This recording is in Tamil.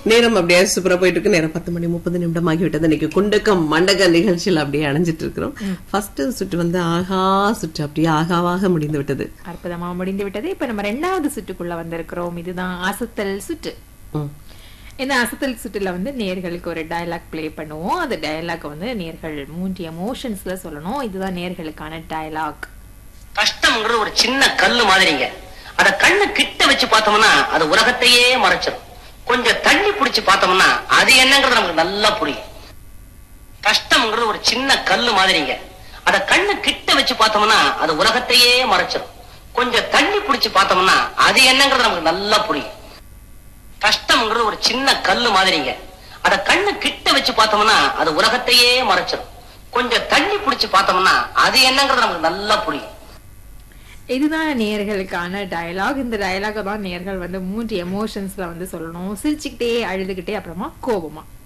நேரம் அப்படியே சூப்பரா போயிட்டு இருக்கு நேரம் பத்து மணி முப்பது நிமிடம் ஆகிவிட்டது இன்னைக்கு குண்டக்கம் மண்டக நிகழ்ச்சியில் அப்படியே அணைஞ்சிட்டு இருக்கிறோம் ஃபர்ஸ்ட் சுற்று வந்து ஆகா சுற்று அப்படியே ஆகாவாக முடிந்து விட்டது அற்புதமா முடிந்து விட்டது இப்ப நம்ம ரெண்டாவது சுற்றுக்குள்ள வந்திருக்கிறோம் இதுதான் அசத்தல் சுற்று ம். இந்த அசத்தல் சுற்றுல வந்து நேர்களுக்கு ஒரு டயலாக் ப்ளே பண்ணுவோம் அந்த டயலாக் வந்து நேர்கள் மூன்று எமோஷன்ஸ்ல சொல்லணும் இதுதான் நேர்களுக்கான டயலாக் கஷ்டம்ங்கிறது ஒரு சின்ன கல்லு மாதிரிங்க அத கண்ணு கிட்ட வச்சு பார்த்தோம்னா அது உலகத்தையே மறைச்சிடும் கொஞ்சம் தள்ளி பிடிச்சு பார்த்தோம்னா அது என்னங்கிறது நமக்கு நல்லா புரியும் கஷ்டம்ங்கிறது ஒரு சின்ன கல்லு மாதிரிங்க அத கண்ணு கிட்ட வச்சு பார்த்தோம்னா அது உலகத்தையே மறைச்சிடும் கொஞ்சம் தள்ளி பிடிச்சு பார்த்தோம்னா அது என்னங்கிறது நமக்கு நல்லா புரியும் கஷ்டம்ங்கிறது ஒரு சின்ன கல்லு மாதிரிங்க அத கண்ணு கிட்ட வச்சு பார்த்தோம்னா அது உலகத்தையே மறைச்சிடும் கொஞ்சம் தள்ளி பிடிச்சு பார்த்தோம்னா அது என்னங்கிறது நமக்கு நல்லா புரியும் இதுதான் நேர்களுக்கான டயலாக் இந்த டயலாக தான் நேர்கள் வந்து மூன்று எமோஷன்ஸ்ல வந்து சொல்லணும் சிரிச்சுக்கிட்டே அழுதுகிட்டே அப்புறமா கோபமா